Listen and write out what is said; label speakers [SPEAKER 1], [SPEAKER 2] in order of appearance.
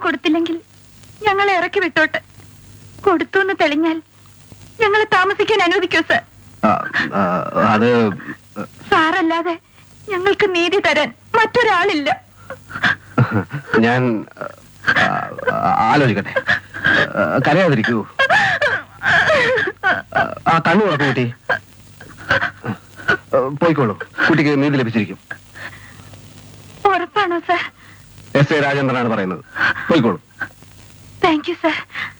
[SPEAKER 1] കൊടുത്തില്ലെങ്കിൽ ഞങ്ങളെ ഇറക്കി വിട്ടോട്ടെ കൊടുത്തു എന്ന് തെളിഞ്ഞാൽ ഞങ്ങളെ താമസിക്കാൻ അനുവദിക്കൂ സർ
[SPEAKER 2] ആ, ആ, അത്
[SPEAKER 1] സാറല്ലാതെ ഞങ്ങൾക്ക് നീതി തരാൻ മറ്റൊരാളില്ല
[SPEAKER 2] ഞാൻ ആ, ആ, ആലോചിക്കട്ടെ ആ, കരയാതിരിക്കൂ ആ, ആ കണ്ണു തുറക്കൂ കുട്ടി ആ, പോയിക്കോളൂ കുട്ടിക്ക് നീതി ലഭിച്ചിരിക്കും
[SPEAKER 1] ഉറപ്പാണോ സർ
[SPEAKER 2] എസ് എ രാജേന്ദ്രനാണ് പറയുന്നത് പോയിക്കോളൂ
[SPEAKER 1] താങ്ക് യു സർ